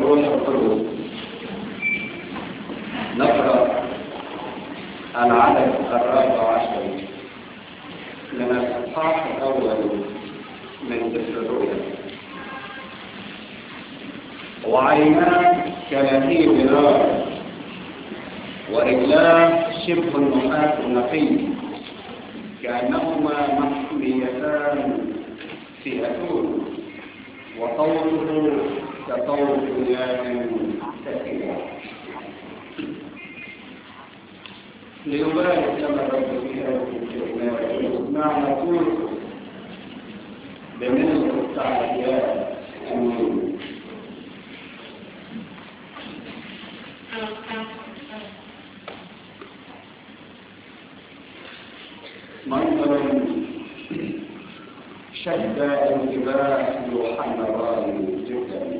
الروح القدس نقرأ العدد الرابع عشر من الإصحاح الأول من سفر الرؤيا وعيناه كلهيب نار ورجلاه شبه النحاس النقي كأنهما محميتان في أتون وصوته كصوت بنيان كثيرا ليبارك لنا الرب في هذه الكلمات مع نقول بمنه التعاليات امين منظر شد انتباه يوحنا الرائي جدا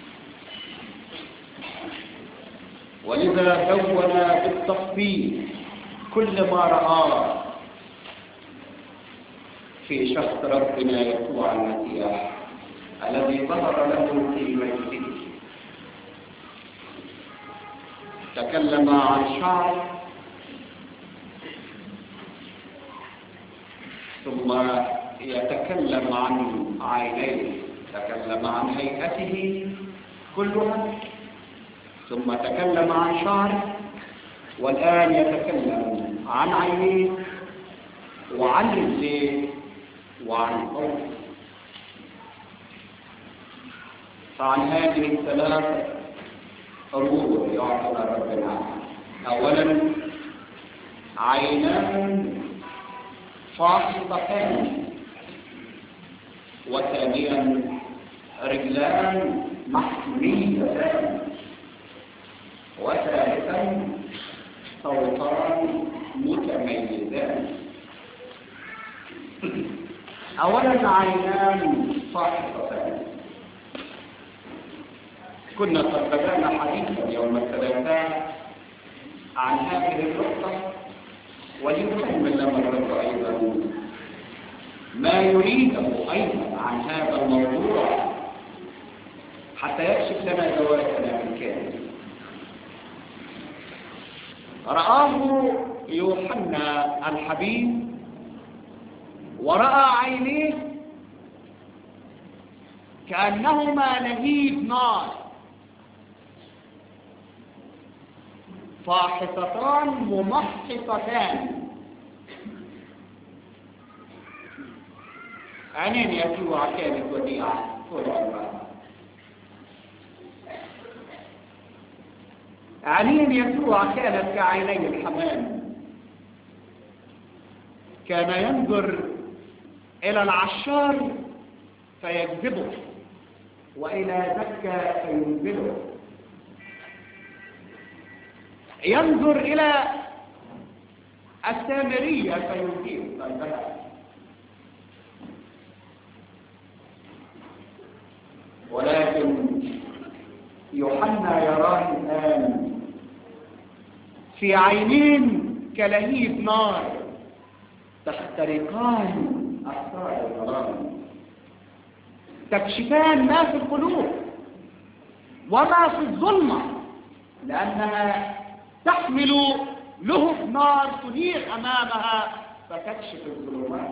ولذا دون بالتفصيل كل ما رآه في شخص ربنا يسوع المسيح الذي ظهر له في مجده تكلم عن شعر ثم يتكلم عن عينيه تكلم عن هيئته كلها ثم تكلم عن شعره والآن يتكلم عن عينيه وعن رجليه وعن قوله فعن هذه الثلاث أمور يعطينا ربنا أولا عينان فاصلتان وثانيا رجلان محميتان وثالثا صوتان متميزان اولا عينان فاحصتان كنا قد بدانا حديثا يوم الثلاثاء عن هذه النقطه ولنكمل لما الرب ايضا ما يريده ايضا عن هذا الموضوع حتى يكشف لنا جوابنا بالكامل رآه يوحنا الحبيب ورأى عينيه كأنهما لهيب نار فاحصتان ممحصتان عينين يسوع كانت وديعة طول عمرها عينين يسوع كانت كعيني الحمام كان ينظر إلى العشار فيجذبه وإلى زكا فينزله ينظر إلى السامرية فيثير قلبها ولكن يوحنا يراه الآن في عينين كلهيب نار تخترقان أسرار الظلام تكشفان ما في القلوب وما في الظلمة لأنها تحمل لهب نار تنير أمامها فتكشف الظلمات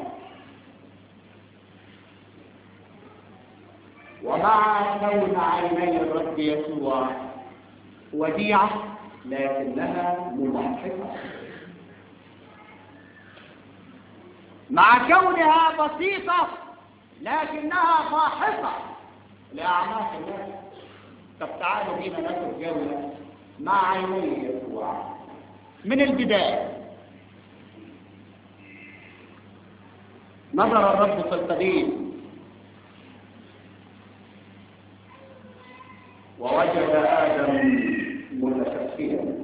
ومع كون عيني الرب يسوع وديعة لكنها ممحصة مع كونها بسيطة لكنها فاحصة لأعماق الناس طب تعالوا بينا ناخد جولة مع عيني يسوع من البداية نظر الرب في القديم ووجد آدم متكفيا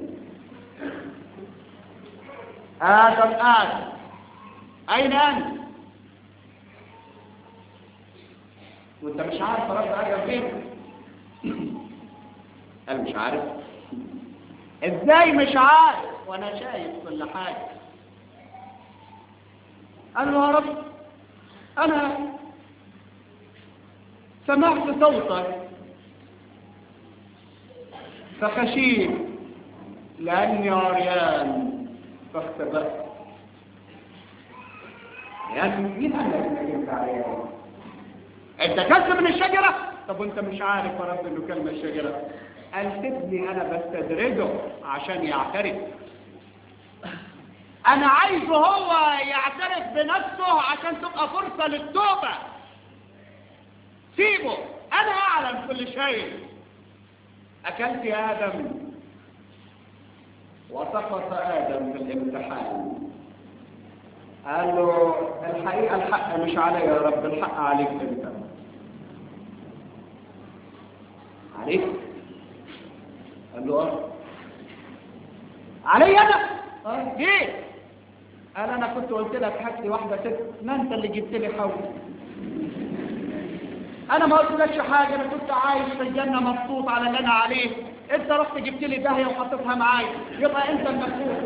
آدم آدم أين أنت؟ وأنت مش عارف رب آدم فين؟ قال مش عارف ازاي مش عارف وانا شايف كل حاجة قال له يا رب انا سمعت صوتك فخشيت لأني عريان فاختبأت يعني مين قال لك انك انت عريان؟ انت كلت من الشجرة؟ طب وانت مش عارف يا رب انه كل من الشجرة قال سيبني انا بستدرجه عشان يعترف انا عايزه هو يعترف بنفسه عشان تبقى فرصة للتوبة سيبه انا اعلم كل شيء اكلت يا ادم وسقط ادم في الامتحان قال له الحقيقة الحق مش علي يا رب الحق عليك انت عليك قال له اه علي انا اه ليه قال انا كنت قلت لك هات لي واحده ست ما انت اللي جبت لي حول انا ما قلتلكش حاجه انا كنت عايش في الجنه مبسوط على اللي انا عليه انت رحت جبت لي داهيه وحطيتها معايا يبقى انت المسؤول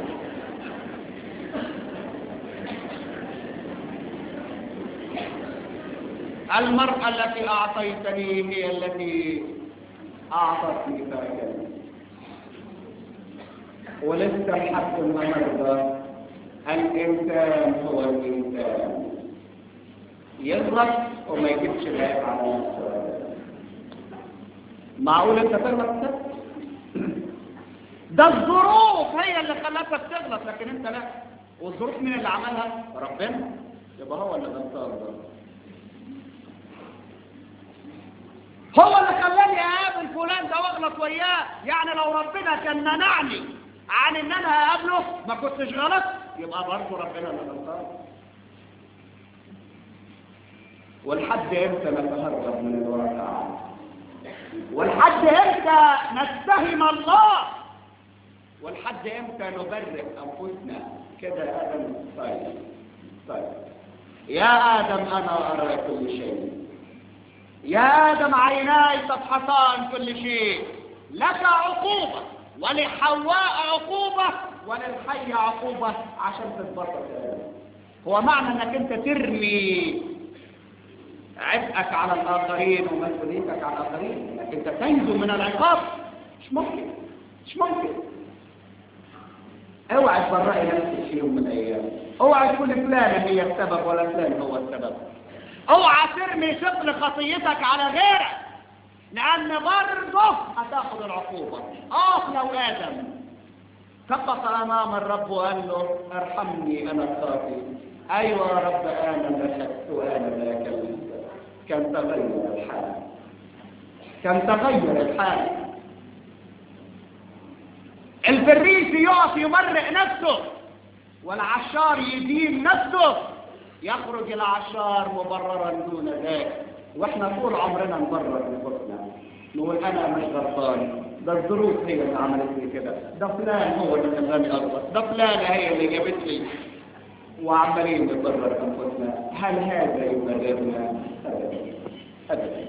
المرأة التي أعطيتني هي التي أعطتني فأكلت ولسه الحق النهارده الإنسان هو الإنسان يغلط وما يجيبش العيب على نفسه معقول أنت تغلط كده؟ ده الظروف هي اللي خلتك تغلط لكن أنت لا والظروف مين اللي عملها؟ ربنا يبقى هو اللي غلطان ده هو اللي خلاني اقابل فلان ده واغلط وياه يعني لو ربنا كان منعني عن ان انا اقابله ما كنتش غلط يبقى برضه ربنا اللي غلطان والحد امتى نتهرب من الواقع والحد امتى نتهم الله والحد امتى نبرئ انفسنا كده يا ادم طيب طيب يا ادم انا ارى كل شيء يا آدم عيناي تفحصان كل شيء لك عقوبة ولحواء عقوبة وللحي عقوبة عشان تتبسط هو معنى انك انت ترمي عبئك على الاخرين ومسؤوليتك على الاخرين انك انت تنجو من العقاب مش ممكن مش ممكن اوعى تبرئي نفسك في يوم من الايام اوعى تقول فلان هي السبب ولا فلان هو السبب اوعى ترمي ثقل خطيتك على غيرك لان برضه هتاخد العقوبة اه لو ادم سقط امام الرب وقال له ارحمني انا الخاطئ ايوه يا رب انا لشكت وانا لا كلمت كان تغير الحال كان تغير الحال الفريسي يقف يمرق نفسه والعشار يدين نفسه يخرج العشار مبررا دون ذلك واحنا طول عمرنا نبرر نفسنا نقول انا مش غلطان ده الظروف هي اللي عملت لي كده ده فلان هو اللي خلاني اغلط ده فلانه هي اللي جابت لي وعمالين نبرر انفسنا هل هذا يبررنا ابدا ابدا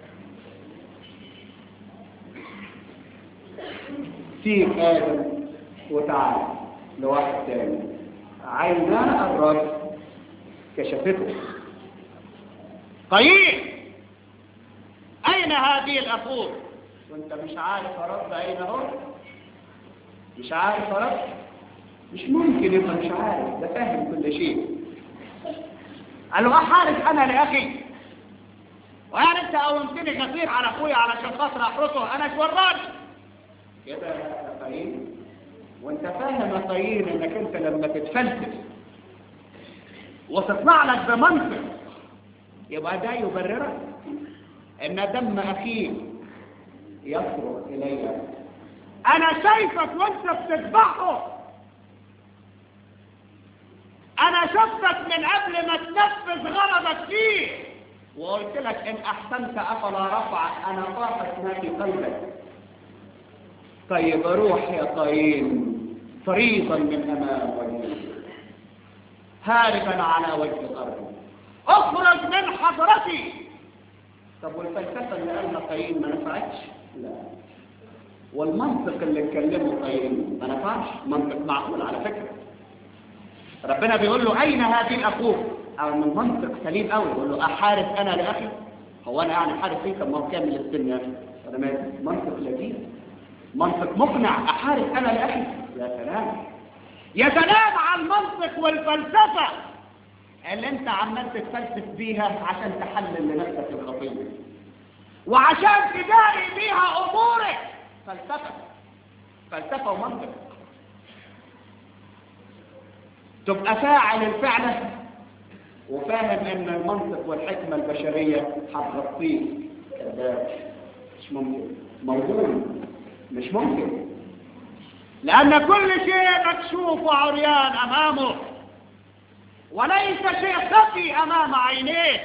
سيب ادم وتعال لواحد تاني عينا الرجل كشفته قايين أين هذه الأخوة وانت مش عارف يا رب أين هو مش عارف يا رب مش ممكن يبقى مش عارف ده فاهم كل شيء قال له أحارس أنا لأخي ويعني أنت قومتني كثير على أخويا علشان خاطر أحرسه أنا اتوراني كده يا قايين وانت فاهم يا قايين انك انت لما تتفلسف وتطلع لك بمنطق يبقى ده يبررك ان دم اخيك يصرخ الي انا شايفك وانت بتذبحه انا شفتك من قبل ما تنفذ غرضك فيه وقلت لك ان احسنت افلا رفع انا طاقت ما في قلبك طيب روح يا قايين فريضا من امام وجهك هاربا على وجه الارض اخرج من حضرتي طب والفلسفه اللي قالها قايين ما نفعتش لا والمنطق اللي اتكلمه قايين ما نفعش منطق معقول على فكره ربنا بيقول له اين هذه الاخوه او من منطق سليم قوي يقول له احارب انا لاخي هو انا يعني حارب فيه طب ما هو كامل السن يا اخي انا مالي منطق لذيذ منطق مقنع احارب انا لاخي يا سلام يا سلام على المنطق والفلسفه اللي انت عمال تتفلسف بيها عشان تحلل لنفسك الخطيه وعشان تداري بيها امورك فلسفه فلسفه ومنطق تبقى فاعل الفعله وفاهم ان المنطق والحكمه البشريه هتغطيك كذاب مش ممكن موضوع مش ممكن لان كل شيء مكشوف وعريان امامه وليس شيء خفي امام عينيه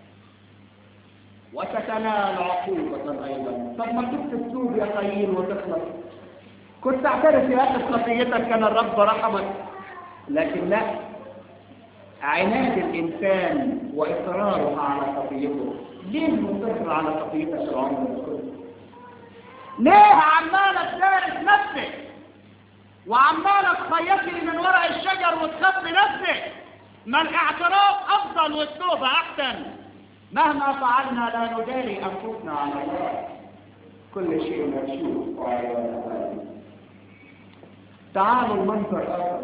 وستنال عقوبة أيضا طب ما كنت تتوب يا قايين وتخلص كنت تعترف يا أخي بخطيتك كان الرب رحمك لكن لا عناد الإنسان وإصراره على خطيته ليه مصر على خطيتك العمر كله ليه عمالة تدارس نفسك وعمالة تخيطي من ورق الشجر وتخبي نفسك ما الاعتراف أفضل والتوبة أحسن مهما فعلنا لا نداري أنفسنا على الله كل شيء مكشوف وعيان تعالوا المنظر آخر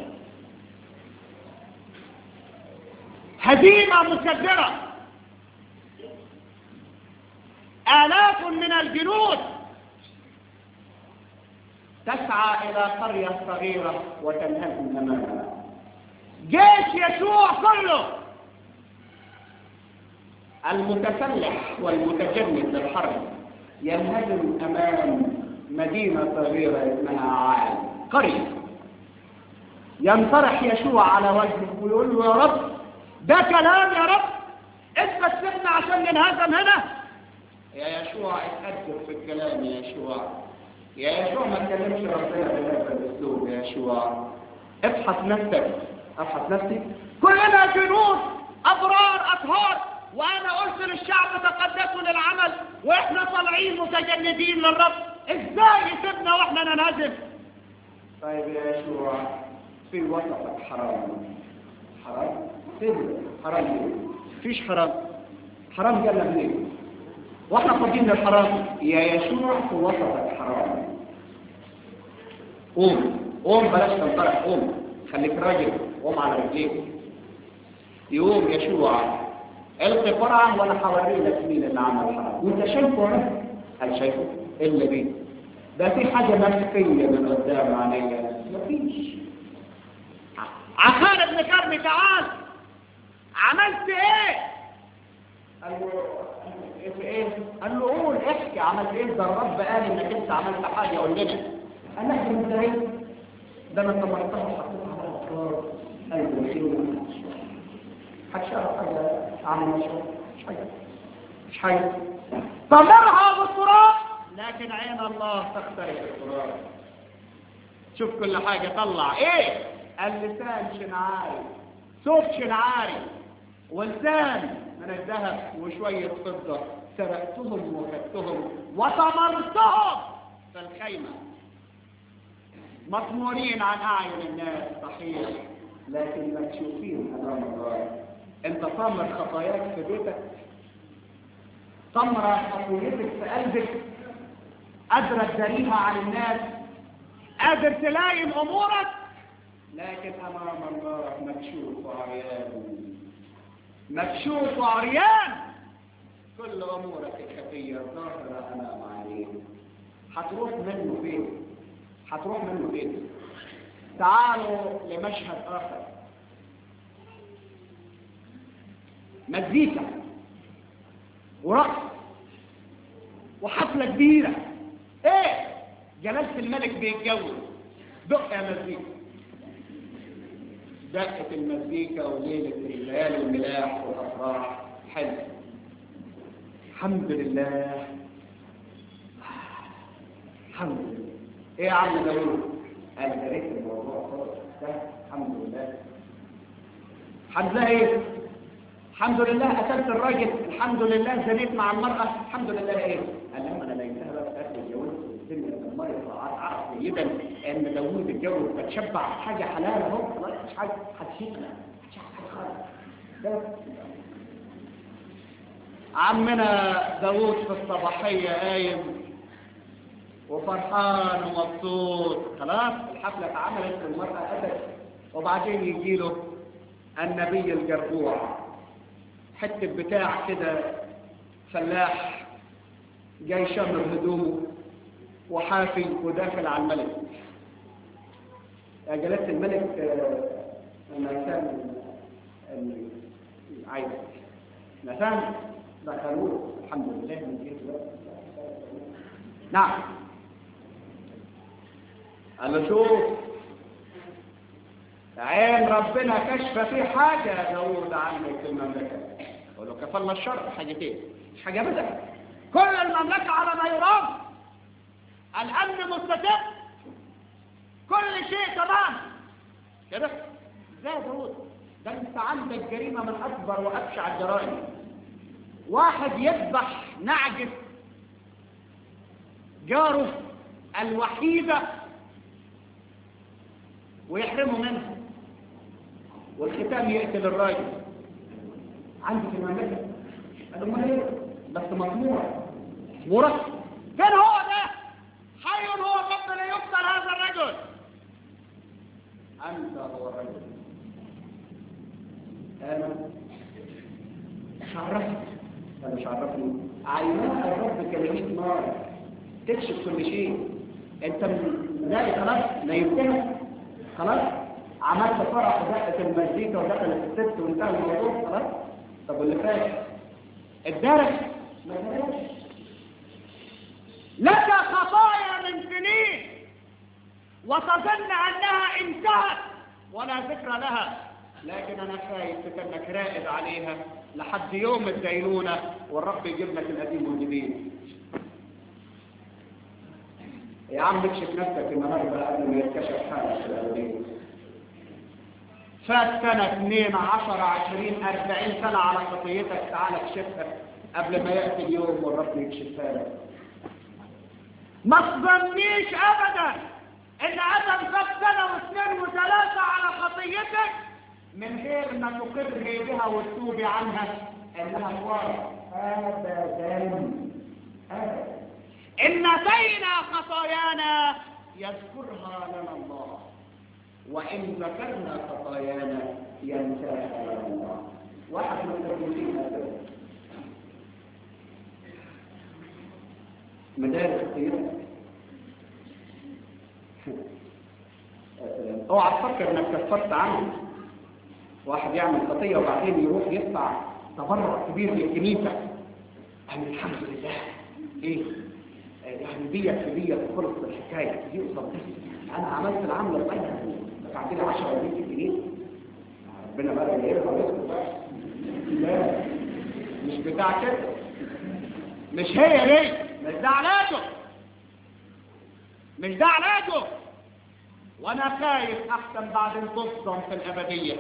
هزيمة مكدرة آلاف من الجنود تسعى إلى قرية صغيرة وتنهزم أمامها جيش يشوع كله المتسلح والمتجند للحرب ينهزم أمام مدينة صغيرة اسمها عاد قرية ينطرح يشوع على وجهه ويقول له يا رب ده كلام يا رب انت تسيبنا عشان ننهزم هنا يا يشوع اتأدب في الكلام يا يشوع يا يشوع ما تكلمش ربنا بهذا الاسلوب يا يشوع ابحث نفسك ابحث نفسي كلنا جنود ابرار اطهار وانا قلت للشعب تقدسوا للعمل واحنا طالعين متجندين للرب ازاي يسيبنا واحنا ننهزم طيب يا يشوع في وسطك حرام حرام فين حرام ليه فيش حرام حرام جالنا منين واحنا فاضيين للحرام يا يشوع في وسطك حرام قوم قوم بلاش تنطرح قوم خليك راجل قوم على رجليك يقوم يشوع القي قرعه وانا هوري لك مين اللي عمل الحرام وانت شايفه اهو هل شايفه الا بيه ده في حاجه مخفيه من قدام عليا مفيش عخان ابن كرم تعال عملت ايه قال له في ايه قال له قول احكي عملت ايه ده الرب قال انك انت عملت حاجه قول لنا قال له انت ايه ده انا طمرتها وحطيتها على الافكار قلب الخير محدش يعرف حاجه عن المشروع مش حاجه مش حاجه طمرها بالتراب لكن عين الله تخترق التراب شوف كل حاجه طلع ايه اللسان شنعاري صوت شنعاري ولسان من الذهب وشوية فضة سرقتهم وخدتهم وطمرتهم في الخيمة مطمورين عن أعين الناس صحيح لكن مكشوفين أمام الله أنت طمر خطاياك في بيتك طمر خطيتك في قلبك قادرة تداريها عن الناس قادر تلايم أمورك لكن أمام الله مكشوف وعيان مكشوف وعريان كل أمورك الخفية ظاهرة أمام عينيك هتروح منه فين هتروح منه فين تعالوا لمشهد آخر مزيكا ورقص وحفلة كبيرة ايه جلالة الملك بيتجوز دق يا مزيكا دقة المزيكا وليلة الليالي الملاح والأفراح حلو الحمد لله الحمد لله ايه يا عم داوود قال ده ريت الموضوع خالص ده الحمد لله الحمد لله ايه الحمد لله قتلت الراجل الحمد لله زنيت مع المرأة الحمد لله ايه قال لهم انا لقيتها بقى في اخر الجواز الدنيا اتدمرت وعرف جدا ان داوود اتجوز فتشبع حاجه حلال اهو خلاص مش حاجه هتشيكنا مش حاجه خالص عمنا داوود في الصباحيه قايم وفرحان ومبسوط خلاص الحفلة اتعملت والمرأة أتت وبعدين يجي له النبي الجربوع حتة بتاع كده فلاح جاي شمر هدومه وحافي وداخل على الملك يا جلالة الملك نسان عايز نسان دخلوه الحمد لله من جهة نعم قال له شوف عين ربنا كشف في حاجة يا داود عنك في المملكة قال له كفى الله الشر حاجتين مش حاجة ابدا كل المملكة على ما يرام الأمن مستتب كل شيء تمام كده ازاي يا داود ده انت عندك جريمة من أكبر وأبشع الجرائم واحد يذبح نعجة جاره الوحيدة ويحرمه منها والختام يقتل الراجل عندي في المملكة قال له ايه بس مطموع مرة فين هو ده حي هو الرب لا يقتل هذا الرجل أنت هو الرجل أنا مش عرفت أنا مش عرفني عينات الرب كلمة نار تكشف كل شيء أنت ذلك خلاص نيمتها خلاص عملت فرح ودقت المزيكا ودخلت الست وانتهى الموضوع خلاص طب واللي فات الدرس ما درس لك خطايا من سنين وتظن انها انتهت ولا ذكر لها لكن انا خايف انك راقد عليها لحد يوم الدينونه والرب يجيب لك القديم والجديد يا عم اكشف نفسك النهارده قبل ما يتكشف حالك في الأولين فات سنة 2 10 20 40 سنة على خطيتك تعالى اكشفها قبل ما يأتي اليوم والرب يكشفها لك ما تظنيش ابدا ان ادم فات سنة واثنين وثلاثة على خطيتك من غير ما تقر بها وتتوبي عنها انها صارت ابدا ابدا إن نسينا خطايانا يذكرها لنا الله وإن ذكرنا خطايانا ينساها لنا الله واحد من الترجمين هذا مدارس خطيرة اوعى تفكر انك كفرت عنه واحد يعمل خطيه وبعدين يروح يدفع تبرع كبير للكنيسه يعني الحمد لله ايه يعني ديت في ديت خلص الحكايه دي قصاد دي انا عملت العمله بتاعتها دفعت لي 10 ولا 100 جنيه ربنا بقى يرضى ويسكت لا مش بتاع كده مش هي دي مش ده علاجه مش ده علاجه وانا خايف احسن بعدين تصدم في الابديه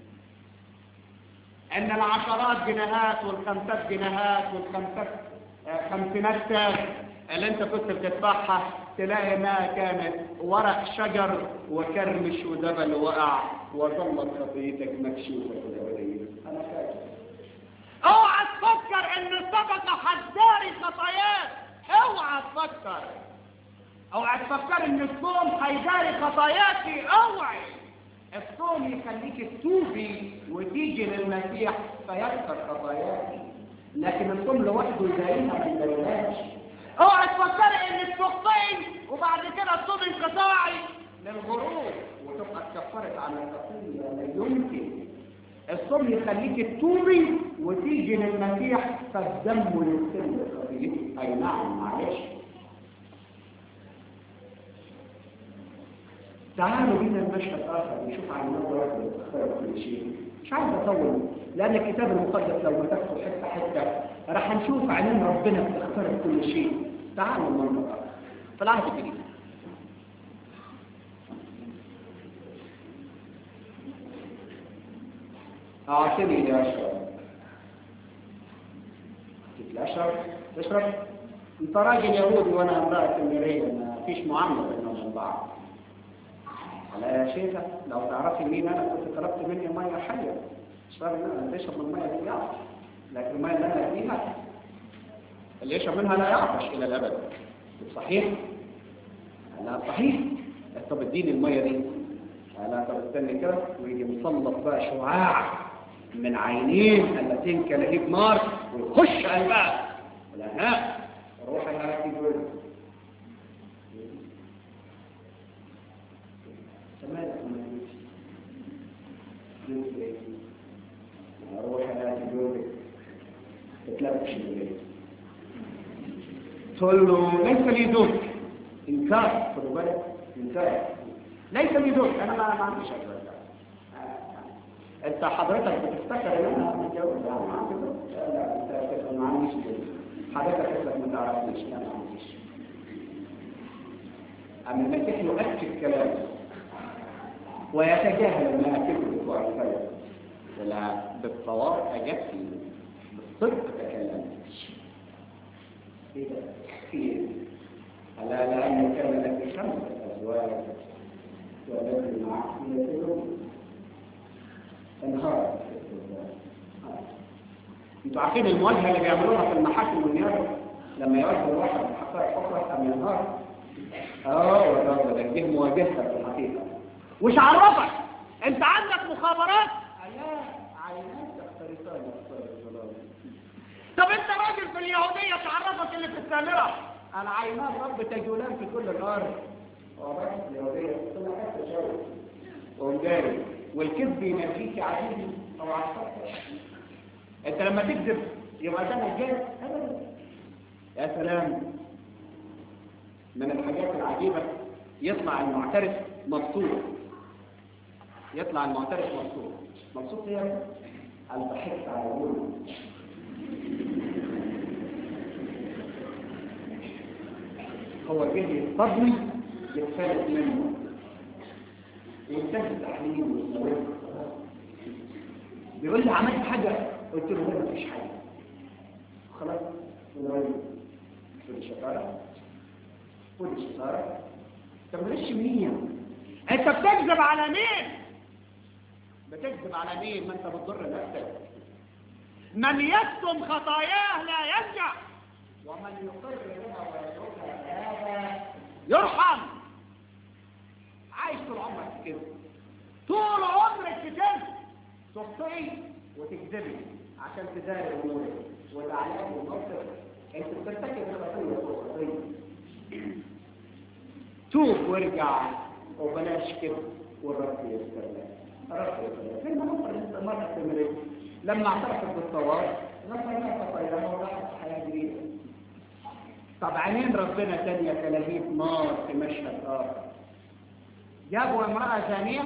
ان العشرات جنيهات والخمسات جنيهات والخمسات آه، خمسينات تاج اللي انت كنت بتدفعها تلاقي انها كانت ورق شجر وكرمش ودبل وقع وظلت خطيتك مكشوفه في الابديه انا خايف اوعى تفكر ان الصدقه هتداري خطاياك اوعى تفكر اوعى تفكر ان الصوم هيداري خطاياك اوعي الصوم يخليك تتوبي وتيجي للمسيح فيغفر خطاياك لكن الصوم لوحده يداريها ما يداريهاش اوعى تفكري انك تخطئي وبعد كده الصوم انقطاعي للغروب وتبقى اتكفرت عن الخطيه لا يمكن الصوم يخليك تتوبي وتيجي للمسيح فالدم يغسل خطيتك اي نعم معلش تعالوا بينا المشهد اخر نشوف عن النظر والاخبار كل شيء مش عايز اطول لان الكتاب المقدس لو مسكته حته حته راح نشوف عينين ربنا بتختار كل شيء تعالوا المنظر اخر في العهد الجديد اعطني يا اشرف الاشرف تشرب انت راجل يهودي وانا امراه امريه ما فيش معامله بينهم وبين بعض على يا شيخة لو تعرفي مين انا كنت طلبت مني ميه حيه اشرب منها اللي يشرب من الميه دي يعطش لكن الميه اللي انا فيها اللي يشرب منها لا يعطش الى الابد صحيح لا صحيح طب اديني الميه دي لا طب استني كده ويجي مسلط بقى شعاع من عينين اللتين كلهيب نار ويخش قلبها لا ها روح هاتي دول تمالك ما تجيش روح هاتي دول تتلبش بالليل تقول له ليس لي زوج انكار خدوا بالك انكار ليس لي زوج انا ما ما عنديش أزواج. انت حضرتك بتفتكر ان انا متجوز لا ما عندي زوج. لا لا انت ما عنديش زوج. حضرتك اصلك ما تعرفنيش لا ما عنديش اما المسيح يؤكد كلامه ويتجاهل ما كذب وعفاية ولا بالصواب اجبت بالصدق تكلمت ايه ده في ايه ألا لأنه كان لك خمسة أزواج والذي معك من اليوم انهار انتوا عارفين المواجهة اللي بيعملوها في المحاكم والنيابة لما يواجهوا الواحد بحقائق أخرى أم ينهار اه والله ده دي مواجهتها في الحقيقة وش عرفك انت عندك مخابرات لا عينات تختلفان طب انت راجل في اليهودية تعرفك اللي في السامرة العينان رب تجولان في كل الارض وراس اليهودية كل حتى شوي ومجاري والكذب ينجيك عزيزي او عصفك انت لما تكذب يبقى ده مجال ابدا يا سلام من الحاجات العجيبة يطلع المعترف مبسوط يطلع المعترف مبسوط مبسوط هي الضحك على الوجه هو جه يصطدمي يتفلت منه ينتهي تحليل ويستوعب بيقول لي عملت حاجة قلت له لا مفيش حاجة خلاص خد الشطارة خد الشطارة طب مالش مين انت بتكذب على مين بتكذب على مين ما انت بتضر نفسك من يكتم خطاياه لا يرجع ومن يقر بها ويتركها هذا يرحم عايش طول عمرك كده طول عمرك كده تخطئي وتكذبي عشان تداري امورك وتعلم الموقف انت بترتكب الخطيه والخطيه توب وارجع وبلاش كده والرب يستر لك الرب يستر لك فين مصر مرة في لما اعترفت بالصواب غفر لها خطاياها وراحت حياه جديده طب عينين ربنا تانية كلهيب نار في مشهد آخر جابوا امرأة زانية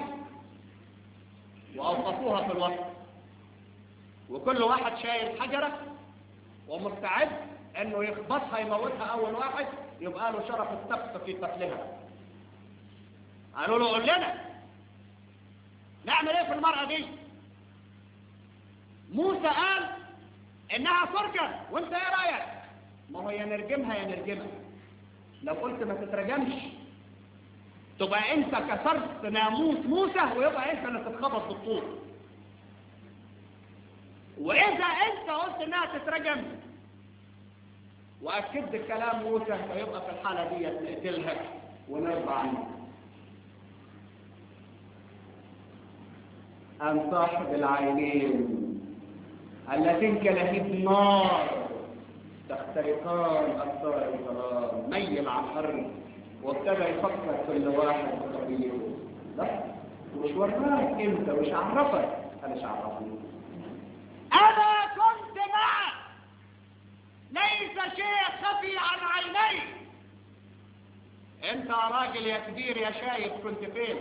وأوقفوها في الوسط وكل واحد شايل حجرة ومستعد انه يخبطها يموتها اول واحد يبقى له شرف السبق في قتلها قالوا له قول لنا نعمل ايه في المرأة دي موسى قال انها ترجم وانت ايه رايك ما هو يا نرجمها يا نرجمها لو قلت ما تترجمش تبقى انت كسرت ناموس موسى ويبقى انت اللي تتخبط بالطول واذا انت قلت انها تترجم واكدت كلام موسى فيبقى في الحاله دي نقتلها ونرضى عنها أن صاحب العينين اللتين كلهيب نار تخترقان أبصار الظلام ميل عن الأرض وابتدى يفكر كل واحد بقضيته لا مش وراك انت مش عرفك انا مش عرفني انا كنت معك ليس شيء خفي عن عيني انت يا راجل يا كبير يا شايف كنت فين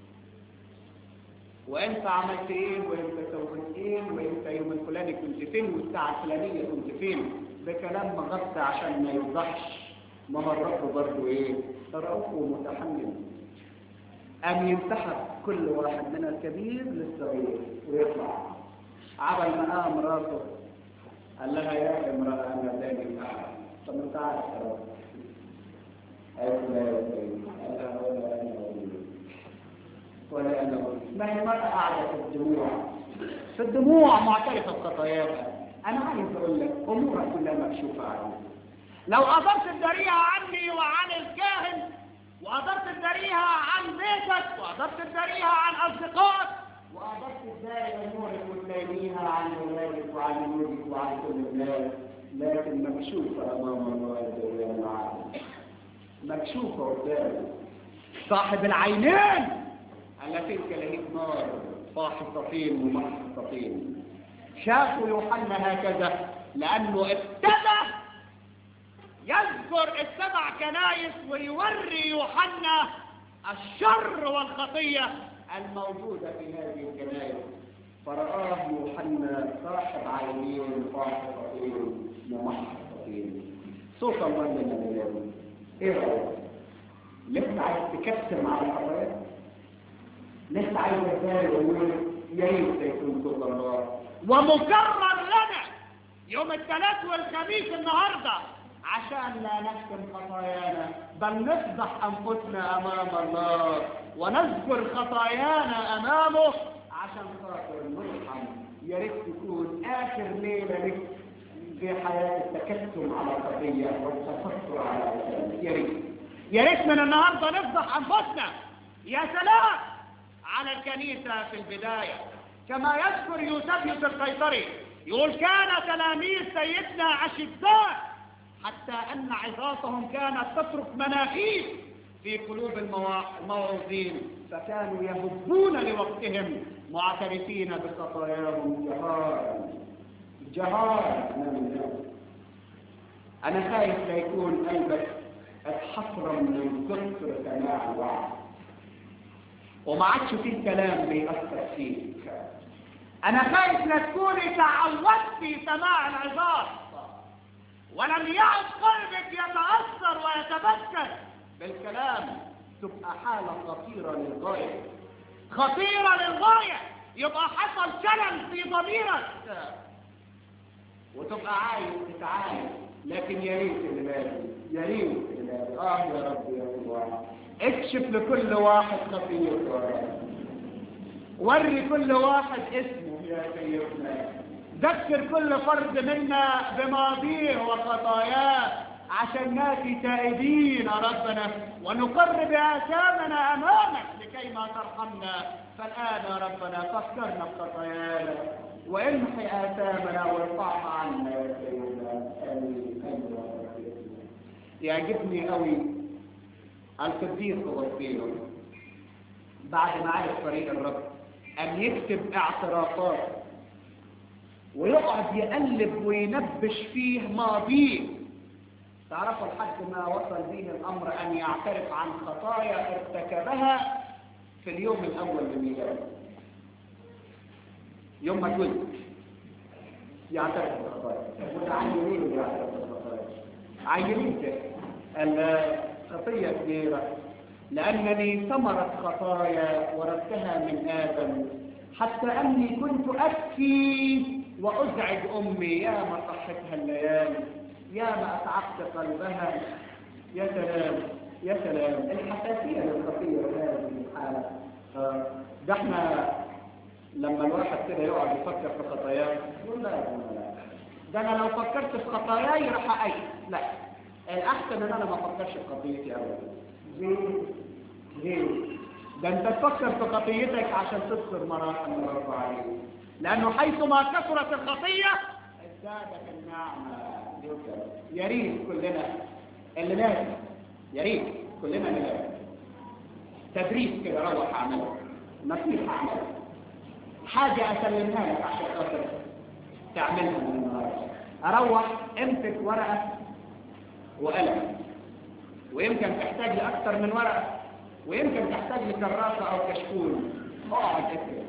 وانت عملت ايه وانت سويت ايه وانت يوم الفلاني كنت فين والساعه الفلانيه كنت فين بكلام مغطى عشان ما يوضحش ما هو الرب برضه ايه رؤوف ومتحمل أن ينسحب كل واحد من الكبير للصغير ويطلع عمل ما قام راسه قال لها يا امرأة أنا ذلك أحد طب أنت عارف يا رب قالت لا يا سيدي قال لها ولا أنا ولي ولا أنا ولي ما هي مرأة قاعدة في الدموع في الدموع معترفة بخطاياها أنا عايز أقول لك أمورها كلها مكشوفة عنك لو قدرت تداريها عني وعن الكاهن وقدرت تداريها عن بيتك وقدرت تداريها عن اصدقائك وقدرت تداري امورك وتلاقيها عن ولادك وعن ولادك وعن كل الناس لكن مكشوفه امام الله جل وعلا مكشوفه قدامك صاحب العينين التي كلهيب نار فاحصتين ومحصتين شافوا يوحنا هكذا لانه ابتدى يذكر السبع كنايس ويوري يوحنا الشر والخطية الموجودة في هذه الكنائس فرآه يوحنا صاحب عينين فاحصتين ومحصتين صوت الله لنا اليوم ايه رأيك؟ لسه عايز تكتم على الخطايا؟ لسه عايز ازاي ويقول يا ريت يكون صوت الله ومكرر لنا يوم الثلاث والخميس النهارده عشان لا نكتم خطايانا بل نفضح انفسنا امام الله ونذكر خطايانا امامه عشان خاطر نرحم يا ريت تكون اخر ليله لك في حياه التكتم على الخطيه والتستر على الانسان يا ريت يا ريت من النهارده نفضح انفسنا يا سلام على الكنيسه في البدايه كما يذكر يوسفيوس القيصري يقول كان تلاميذ سيدنا اشداء حتى ان عظاتهم كانت تترك مناخير في قلوب المواعظين فكانوا يهبون لوقتهم معترفين بخطاياهم جهارا جهارا امام الناس انا خايف لا يكون قلبك اتحصرم من كثر سماع الوعظ وما عادش فيه كلام بيأثر فيك انا خايف لا تكوني تعودتي سماع العظات ولم يعد قلبك يتأثر ويتبكر بالكلام تبقى حالة خطيرة للغاية خطيرة للغاية يبقى حصل شلل في ضميرك وتبقى عايز تتعايش لكن يا ريت اللي بالي يا ريت اللي بالي اه يا رب يا الله اكشف لكل واحد خطيئته وري كل واحد اسمه يا سيدنا ذكر كل فرد منا بماضيه وخطاياه عشان ناتي تائبين يا ربنا ونقرب آثامنا أمامك لكي ما ترحمنا فالآن يا ربنا فكرنا بخطايانا وامحي آثامنا وارفعها عنا يا سيدنا آمين آمين يعجبني قوي القديس أغسطينوس بعد ما عرف طريق الرب أن يكتب اعترافات ويقعد يقلب وينبش فيه ماضيه تعرفوا لحد ما وصل به الأمر أن يعترف عن خطايا ارتكبها في اليوم الأول من ميلاده يوم ما اتولد يعترف بالخطايا متعينين يعترف بالخطايا عينين الخطية كبيرة لأنني ثمرت خطايا وردتها من آدم حتى أني كنت أبكي وأزعج أمي يا ما صحتها الليالي يا ما أتعبت قلبها يا سلام يا سلام الحساسية للخطية هذه الحالة ده احنا لما الواحد كده يقعد يفكر في خطاياه يقول لا لا ده انا لو فكرت في خطاياي راح اعيش لا الاحسن ان انا ما افكرش في خطيتي ابدا ليه ليه ده انت تفكر في خطيتك عشان تذكر مراحم الرب عليك لانه حيثما كثرت الخطيه ازدادت النعمه يا ريت كلنا اللي لازم يا ريت كلنا اللي لازم تدريس كده روح اعمله نصيحه اعمله حاجه اسلمها لك عشان خاطر تعملها من النهارده اروح امسك ورقه وقلم ويمكن تحتاج لاكثر من ورقه ويمكن تحتاج لكراسه او كشكول اقعد اكتب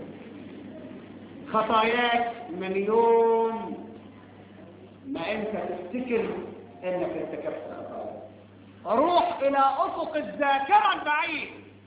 خطاياك من يوم ما انت تفتكر انك ارتكبت خطايا روح الى افق الذاكره البعيد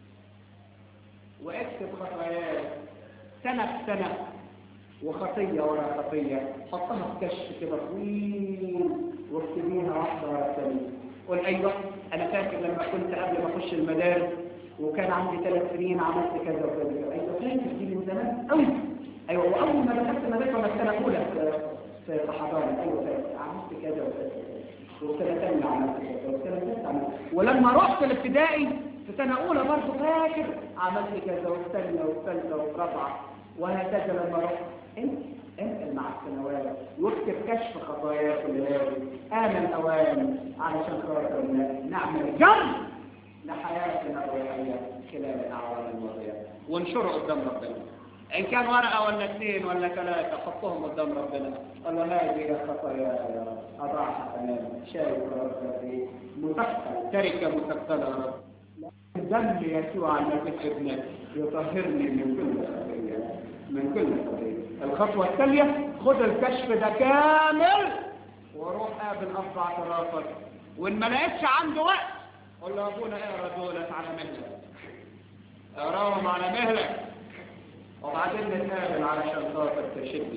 واكتب خطاياك سنه بسنه وخطيه ورا خطيه حطها في كشف كده طويل واكتبيها واحده ورا الثانيه قول ايوه انا فاكر لما كنت قبل ما اخش المدارس وكان عندي ثلاث سنين عملت كذا وكذا ايوه فاكر دي من زمان قوي ايوه واول ما دخلت المدرسه وانا السنه الاولى في في حضانه ايوه فاكر عملت كذا وكذا والسنه الثانيه عملت كذا والسنه الثالثه عملت ولما رحت الابتدائي في سنة أولى برضه فاكر عملت كذا والثانية والثالثة والرابعة وهكذا لما رحت انت انت مع السنوات واكتب كشف خطاياك الليالي آن الأوان علشان خاطر نعمل جنب لحياتنا الروحية خلال الأعوام الماضية وانشره قدام ربنا إن كان ورقة ولا اثنين ولا ثلاثة حطهم قدام ربنا قال له هذه خطايا يا رب أضعها أمامك شايف ربي مثقل تركة مثقلة يا رب دم يسوع المسيح ابنك يطهرني من كل خطية من كل خطية الخطوة التالية خد الكشف ده كامل وروح قابل أربع اعترافك وإن ما لقيتش عنده وقت قول له أبونا اقرا دولت على مهلك اقراهم على مهلك وبعدين نتقابل علشان خاطر تشدني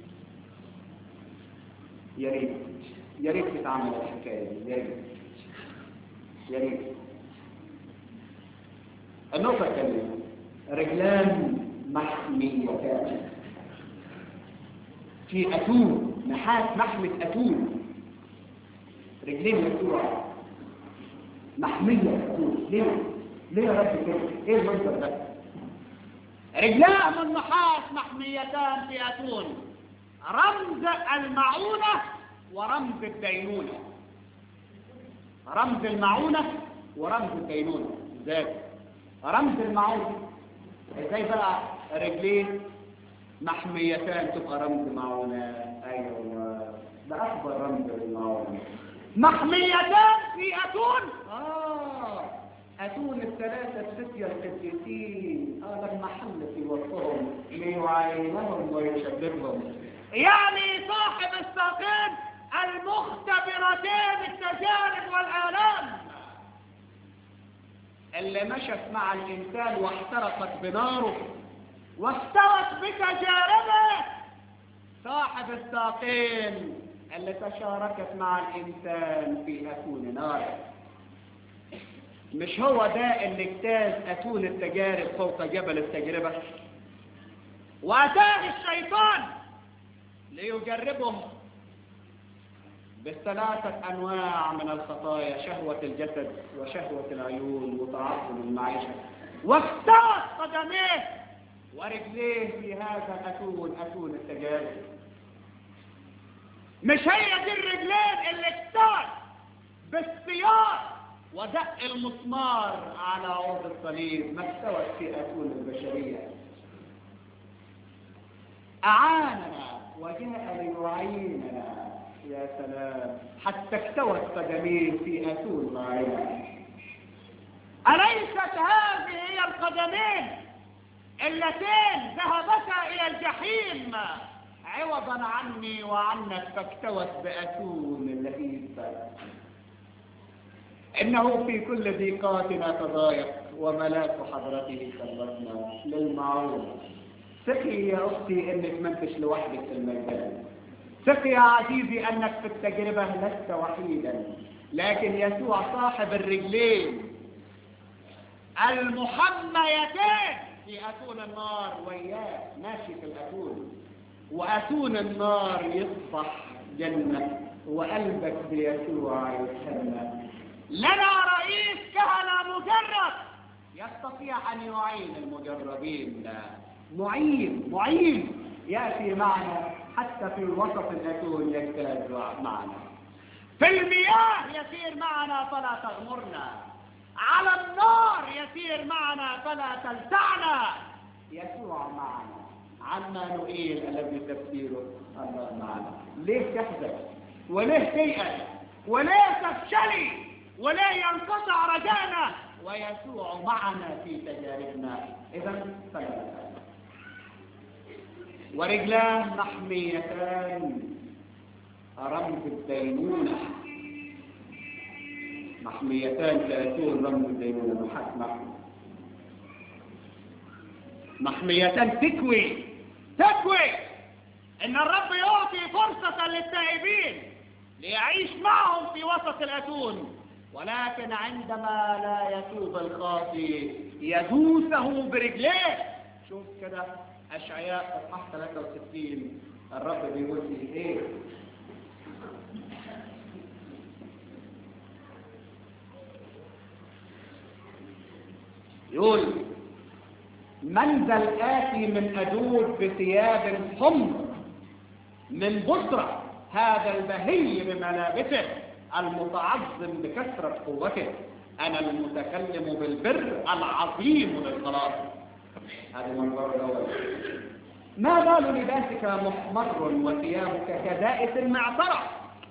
يا ريت يا ريت تتعمل الحكايه دي يا ريت يا ريت النقطه الثانيه رجلان محميتان في اتون نحاس محمة اتون رجلين يسوع محمية اتون ليه؟ ليه يا رب كده؟ ايه المنظر ده؟ رجلاه من نحاس محميتان في أتون رمز المعونة ورمز الدينونة رمز المعونة ورمز الدينونة ازاي رمز المعونة ازاي بقى رجلين محميتان تبقى رمز معونة ايوه ده اكبر رمز للمعونة محميتان في أتون اه أتون الثلاثة الفتية القديسين آه لما حل في وسطهم ليعينهم ويشببهم يعني صاحب الساقين المختبرتين التجارب والآلام اللي مشت مع الإنسان واحترقت بناره واستوت بتجاربه صاحب الساقين اللي تشاركت مع الإنسان في أتون ناره مش هو ده اللي اجتاز أتون التجارب فوق جبل التجربة وأتاه الشيطان ليجربه بالثلاثة أنواع من الخطايا شهوة الجسد وشهوة العيون وتعظم المعيشة واختارت قدميه ورجليه في هذا الأتون أتون التجارب مش هي دي الرجلين اللي اختار بالسياط ودق المسمار على عود الصليب ما استوت في أتون البشرية أعاننا وجاء ليعيننا يا سلام حتى استوت قدميه في أتون معينة أليست هذه هي القدمين اللتين ذهبتا إلى الجحيم عوضا عني وعنك فاكتوت بأتون اللهيب إنه في كل ضيقاتنا تضايق وملاك حضرته خلصنا للمعون ثقي يا أختي إنك ما انتش لوحدك في المجال ثقي يا عزيزي أنك في التجربة لست وحيدا لكن يسوع صاحب الرجلين المحميتين في أتون النار وياه ماشي في الأتون وأتون النار يصبح جنة وقلبك بيسوع يتهنى لنا رئيس كهنة مجرب يستطيع أن يعين المجربين معين معين يأتي معنا حتى في وسط الأتون يجتاز معنا في المياه يسير معنا فلا تغمرنا على النار يسير معنا فلا تلسعنا يسوع معنا عمانوئيل الذي تفسيره الله معنا ليه تحزن وليه تيأس وليه تفشلي وليه ينقطع رجانا ويسوع معنا في تجاربنا اذا فلا تفعل. ورجلاه محميتان رمز الدينونة محميتان تأتون رمز الدينونة محك محمي محميتان تكوي تكوي ان الرب يعطي فرصة للتائبين ليعيش معهم في وسط الأتون ولكن عندما لا يتوب الخاطي يدوسه برجليه شوف كده أشعياء اصحاح 63 الرب بيقول لي ايه يقول من ذا الآتي من أدوب بثياب حمر من بصرة هذا البهي بملابسه المتعظم بكثرة قوته أنا المتكلم بالبر العظيم للخلاص هذا منظر الأول ما بال لباسك محمر وثيابك كدائس المعصرة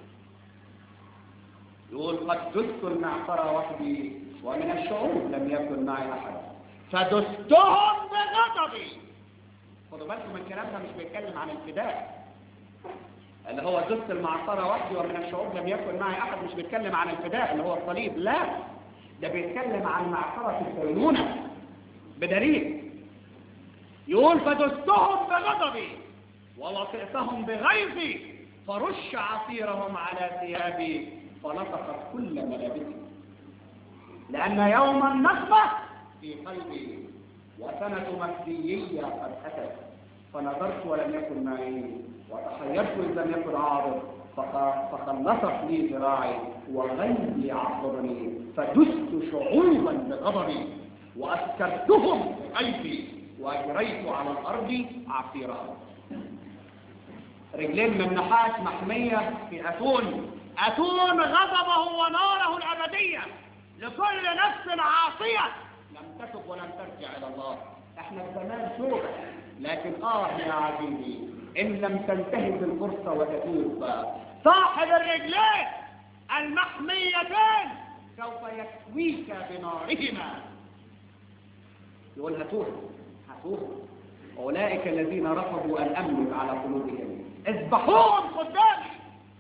يقول قد دست المعصرة وحدي ومن الشعوب لم يكن معي أحد فدستهم بغضبي خدوا بالكم الكلام ده مش بيتكلم عن الفداء اللي هو دست المعصرة وحدي ومن الشعوب لم يكن معي أحد مش بيتكلم عن الفداء اللي هو الصليب لا ده بيتكلم عن معصرة الدينونة بدليل يقول فدستهم بغضبي ووطئتهم بغيظي فرش عصيرهم على ثيابي فنطقت كل ملابسي لأن يوم النصبة في قلبي وسنة مكديية قد أتت فنظرت ولم يكن معي وتحيرت إن لم يكن عارض فخلصت لي ذراعي وغيبي عصرني فدست شعوبا بغضبي وأسكرتهم بقلبي وأجريت على الأرض عصيرها رجلين من نحاس محمية في أتون أتون غضبه وناره الأبدية لكل نفس عاصية لم تتب ولم ترجع إلى الله احنا في زمان توبة لكن آه يا عزيزي إن لم تنتهز الفرصة وتتوب صاحب الرجلين المحميتين سوف يكويك بنارهما يقول هتوه هتوه أولئك الذين رفضوا أن أملك على قلوبهم اذبحوهم قدامي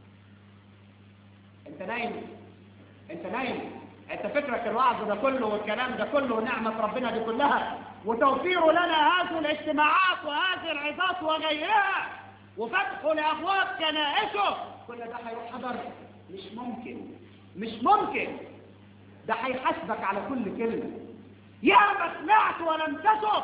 انت نايم انت نايم انت فكرك الوعظ ده كله والكلام ده كله ونعمة ربنا دي كلها وتوفير لنا هذه الاجتماعات وهذه العظات وغيرها وفتح لأبواب كنائسه كل ده هيروح حضر مش ممكن مش ممكن ده هيحاسبك على كل كلمة يا ما سمعت ولم تسب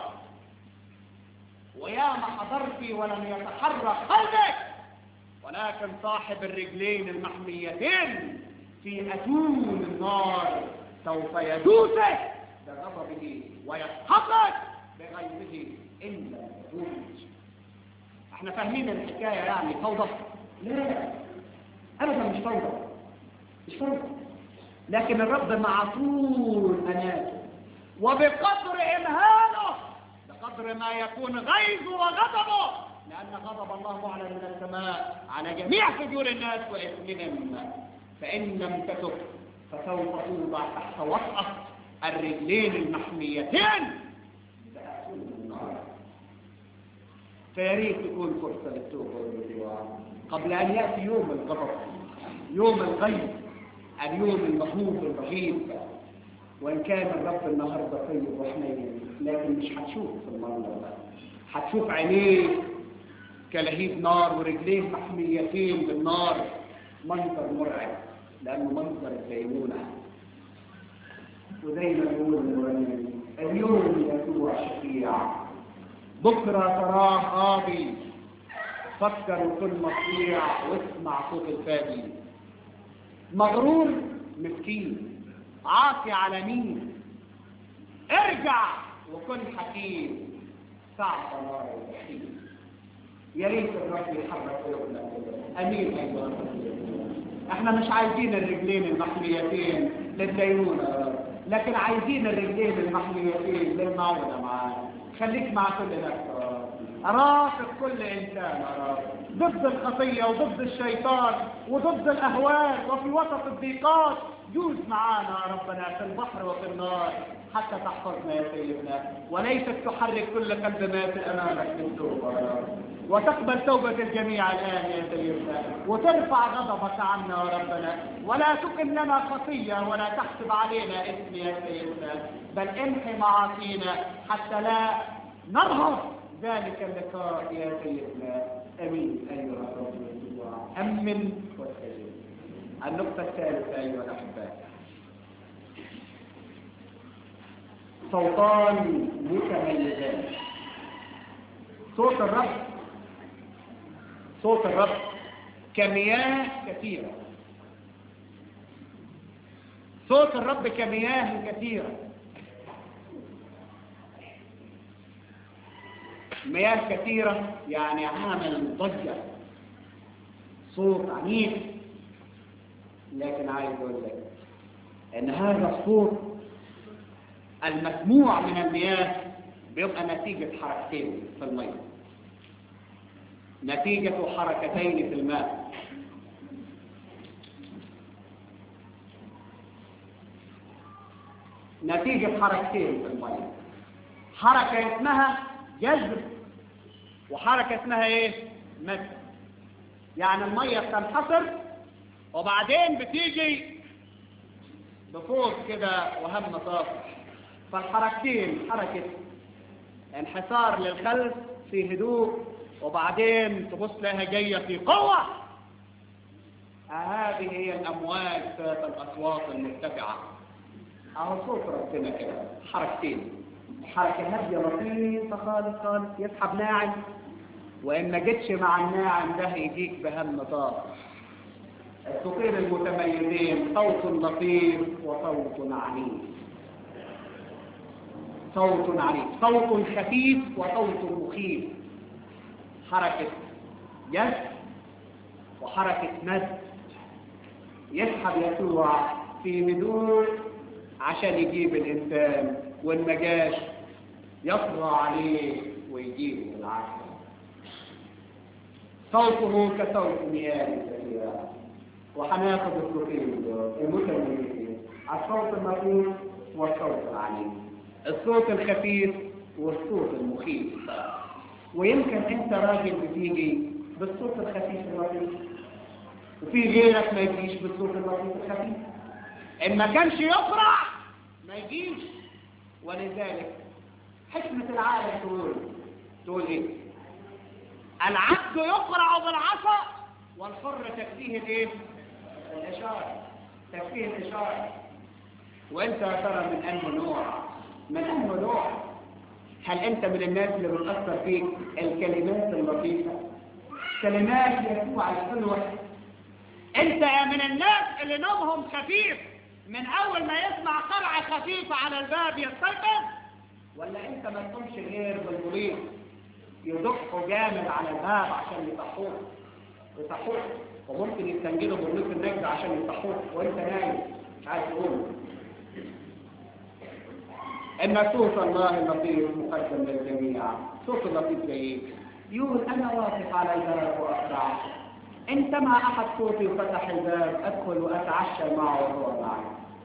ويا ما حضرت ولم يتحرك قلبك ولكن صاحب الرجلين المحميتين في أتون النار سوف يدوسك بغضبه ويسحقك بغيظه إن لم يدوس احنا فاهمين الحكاية يعني فوضى لا أبدا مش فوضى مش فوضى لكن الرب مع طول أناته وبقدر إمهانه بقدر ما يكون غيظه وغضبه لأن غضب الله معلن من السماء على جميع فجور الناس وإثمهم فإن لم تتب فسوف توضع تحت وطأة الرجلين المحميتين بأسون النار فياريت تكون فرصة للتوبة والرجوع قبل أن يأتي يوم الغضب يوم الغيظ اليوم المهوب الرهيب وإن كان الرب النهاردة طيب وحنين لكن مش هتشوف في المنظر ده هتشوف عينيه كلهيب نار ورجليه محميتين بالنار منظر مرعب لأنه منظر الدينونة وزي ما يقول المرنم اليوم يسوع شفيع بكرة تراه قاضي فكر وكن مطيع واسمع صوت الفادي مغرور مسكين عاصي على مين ارجع وكن حكيم ساعة نار الجحيم يا ريت الرب يحرك قلوبنا امين ايها احنا مش عايزين الرجلين المحميتين للدينونة لكن عايزين الرجلين المحميتين للمعونة معانا خليك مع كل نفس رافق كل انسان ضد الخطية وضد الشيطان وضد الاهوال وفي وسط الضيقات جوز معانا ربنا في البحر وفي النار حتى تحفظنا يا سيدنا وليست تحرك كل قلب مات امامك من توبه وتقبل توبة الجميع الآن يا سيدنا وترفع غضبك عنا يا ربنا ولا تقم لنا خطية ولا تحسب علينا اسم يا سيدنا بل امحي معاصينا حتى لا نرهب ذلك اللقاء يا سيدنا امين ايها الرب يسوع امن واستجب النقطة الثالثة أيها الأحباء صوتان متميزان صوت الرب صوت الرب كمياه كثيرة صوت الرب كمياه كثيرة مياه كثيرة يعني عامل ضجة صوت عنيف لكن عايز اقول لك ان هذا الصوت المسموع من المياه بيبقى نتيجة حركتين في المية نتيجة حركتين في الماء نتيجة حركتين في المية حركة اسمها جذب وحركة اسمها ايه مد يعني المية بتنحصر وبعدين بتيجي بفوق كده وهم طافح فالحركتين حركة انحسار للخلف في هدوء وبعدين تبص لها جاية في قوة هذه هي الأمواج ذات الأصوات المرتفعة أهو صوت ربنا كده حركتين حركة هادية لطيفة خالص خالص يسحب ناعم وإن ما جتش مع الناعم ده يجيك بهم طاقة الصوتين المتميزين صوت لطيف وصوت عنيف صوت عنيف صوت خفيف وصوت مخيف حركة جذب وحركة مد يسحب يسوع في هدوء عشان يجيب الإنسان وإن ما جاش يطغى عليه ويجيبه بالعافية صوته كصوت مياه كثيرة وهناخد الصوتين دول المتميزين الصوت اللطيف والصوت العنيف الصوت الخفيف والصوت المخيف ويمكن انت راجل بتيجي بالصوت الخفيف اللطيف وفي غيرك ما يجيش بالصوت اللطيف الخفيف ان ما كانش يقرع ما يجيش ولذلك حكمة العالم تقول تقول ايه العبد يقرع بالعصا والحر تكفيه الايه الاشارة تكفيه الاشارة وانت يا ترى من انه نوع من انه نوع هل انت من الناس اللي بتأثر فيك الكلمات اللطيفة كلمات يسوع الحلوة انت من الناس اللي نومهم خفيف من اول ما يسمع قرعة خفيفة على الباب يستيقظ ولا انت ما تقومش غير بالمريض يدقوا جامد على الباب عشان يصحوك يصحوك وممكن يستنجدوا برنيط النجد عشان يصحوك وانت نايم مش عايز تقوم ان صوت الله اللطيف مقدم للجميع صوت اللطيف جيد يقول انا واقف على الباب واقرع ان سمع احد صوتي وفتح الباب ادخل واتعشى معه وهو معي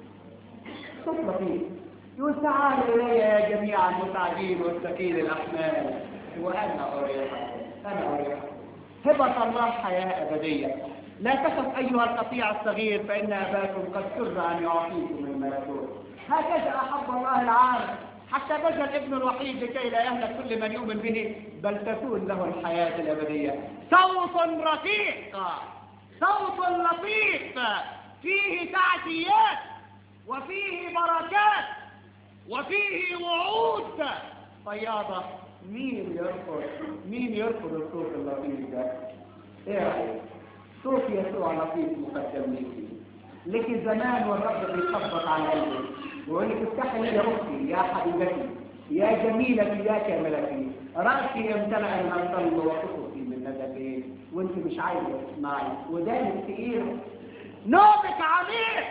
صوت لطيف يقول تعالوا الي يا جميع المتعبين والثقيل الاحمال وانا اريحكم انا اريحكم هبه الله حياه ابديه لا تخف ايها القطيع الصغير فان اباكم قد سر ان يعطيكم الملكوت هكذا احب الله العالم حتى بذل ابن الوحيد لكي لا يهلك كل من يؤمن به بل تكون له الحياة الأبدية صوت رقيق صوت لطيف فيه تعزيات وفيه بركات وفيه وعود فياضة مين يرفض مين يرفض الصوت اللطيف ده ايه رأيك صوت يسوع لطيف مقدم لك لك زمان والرب بيخبط على قلبك ويقول لك افتحي لي يا اختي يا حبيبتي يا جميلتي يا كاملتي راسي امتلأ من الظل وقصصي من ندبي وانت مش عايزه تسمعي ودانك تقيل نومك عميق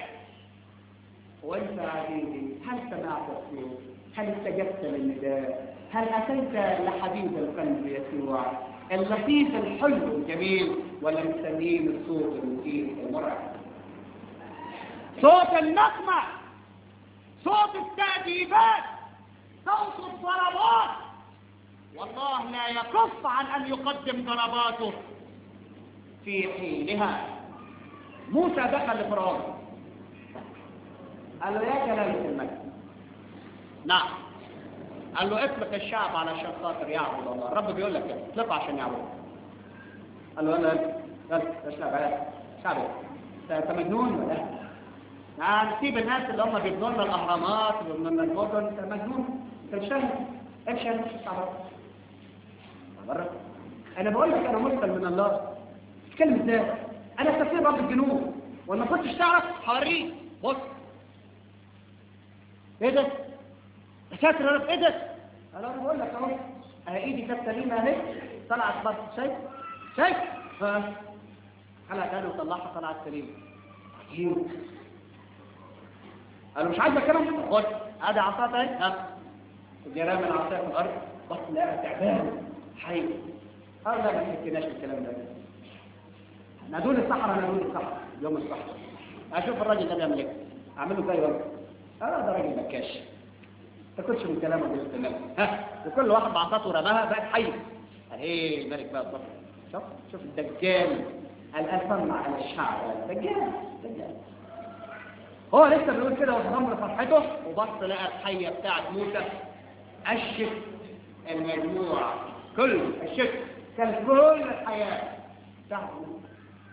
وانت عزيزي هل سمعت الصوت هل استجبت للنداء هل اتيت لحبيب القلب يسوع اللطيف الحلو الجميل ولا مستنيين الصوت المثير المرعب صوت النقمه صوت التأديبات صوت الضربات والله لا يكف عن أن يقدم ضرباته في حينها موسى دخل لفرعون قال له يا جلالة الملك نعم قال له اطلق الشعب علشان خاطر يعبد الله الرب بيقول لك كده اطلقه عشان يعبد قال له انا قال له شعب شعب انت مجنون ولا يعني سيب الناس اللي هم بيبنوا لنا الاهرامات وبيبنوا لنا المدن انت مجنون انت مش فاهم امشي انا مش صعب بره انا بقول لك انا مرسل من الله اتكلم ازاي انا سفير رب الجنوب وما كنتش تعرف هوريك بص ايه ده يا ساتر يا رب ايه ده انا بقول لك اهو اه ايدي كانت سليمه اهي طلعت بس شايف شايف ها خلع تاني وطلعها طلعت سليمه عجيب قالوا مش عايزه كلام خد ادي عصايه اهي ها جرام العصايه في الارض بص لقى تعبان حي قال لا ما تحكيناش الكلام ده نادون الصحراء نادون الصحراء يوم الصحراء اشوف الراجل ده بيعمل ايه اعمله زي ورد اه ده راجل بكاش تاكلش من كلامه دي التمام ها وكل واحد بعصاته رماها بقت حي اهي الملك بقى الصفر شوف شوف الدجال الأثر على الشعب دجال دجال هو لسه بيقول كده وتغمر فرحته وبص لقى الحية بتاعت موسى أشت المجموعة كل الشك كان كل الحياة بتاعت موسى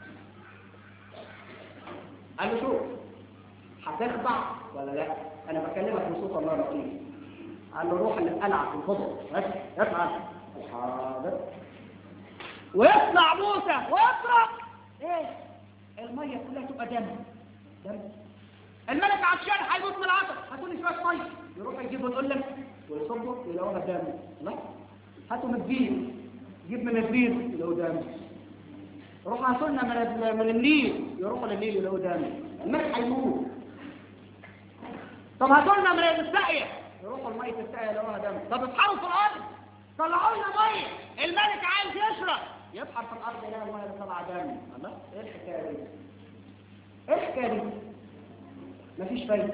قال له شوف هتخضع ولا لا انا بكلمك بصوت الله لطيف قال له روح للقلعه في الفضل بس افعل حاضر ويطلع موسى ويطلع ايه الميه كلها تبقى دم دم الملك عطشان هيموت من العطش هاتوا لي شويه ميه يروح يجيب ويقول لك ويصبه يلاقوها دم لا هاتوا من البير جيب من البير يلاقوا دم روح هاتوا لنا من من النيل يروحوا للنيل يلاقوا دم الملك هيموت طب هاتوا لنا من الساقيه يروحوا الميه الساقيه يلاقوها دم طب اصحوا في الارض طلعوا لنا ميه الملك عايز يشرب يبحر في الارض يلاقي الميه اللي طالعه دم الله ايه الحكايه دي ايه الحكايه دي مفيش فايده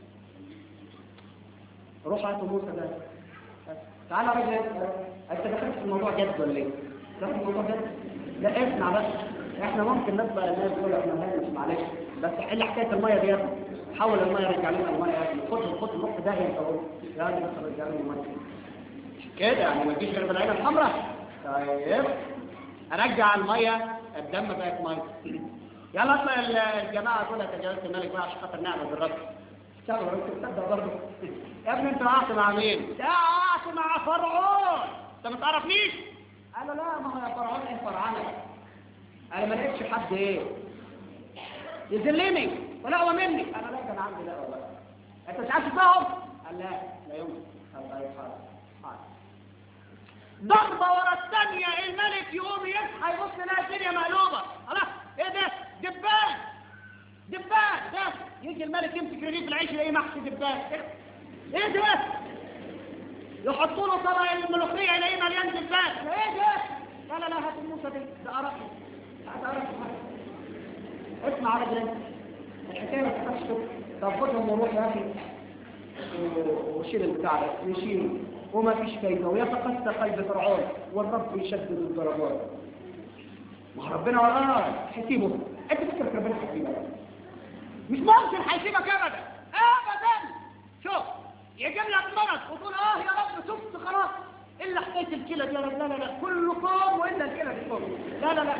روح هاتوا موسى ده تعالى يا راجل انت دخلت في الموضوع جد ولا ايه؟ دخلت في الموضوع جد؟ لا اسمع بس احنا ممكن نطلع الناس دول احنا مهندس معلش بس حل حكايه الميه دي يا ابني حول الميه رجع لنا الميه يا ابني خد خد روح ده انت اهو يا ابني بس رجع لنا الميه كده يعني ما تجيش غير بالعين الحمراء طيب ارجع الميه الدم بقت ميه يلا اطلع الجماعه دول تجاوزت الملك بقى عشان خاطر نعمل بالرد اشتغل انت تصدق برضه يا ابني انت وقعت مع مين؟ لا وقعت مع فرعون انت ما تعرفنيش؟ قال له لا ما هو يا فرعون ايه فرعونك انا ما لقيتش حد ايه يذلني ولا هو مني انا لا كان عندي لا والله انت مش عارف تفهم قال لا لا يمكن قال طيب حاضر حاضر ضربه ورا الثانيه الملك يقوم يصحى يبص يلاقي الدنيا مقلوبه خلاص ايه ده دبان دبان ده يجي الملك يمسك رغيف العيش يلاقيه محشي دبان ايه ده يحطوا له طبق الملوخيه يلاقيه مليان دبان ايه ده لا لا لا هات الموسى دي ده قرف هات قرف اسمع على جنب الحكايه ما تخافش طب خدهم وروح يا اخي وشيل البتاع ده يشيل وما فيش فايده ويتقسى قلب فرعون والرب يشدد الضربات ما ربنا وراه هيسيبه انت فكرك ربنا هيسيبك مش ممكن هيسيبك ابدا ابدا شوف يجيب لك مرض وتقول اه يا رب شفت خلاص الا حكايه الكلى دي يا رب لا لا لا كله كوم والا الكلى دي كوم لا لا لا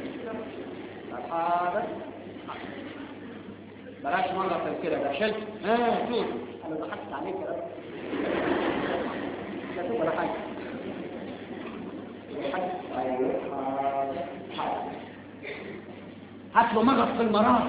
حاضر بلاش مرة في الكلى ده شلت اه شوف انا ضحكت عليك يا رب لا تبقى ولا حاجه هات له مغص في المرارة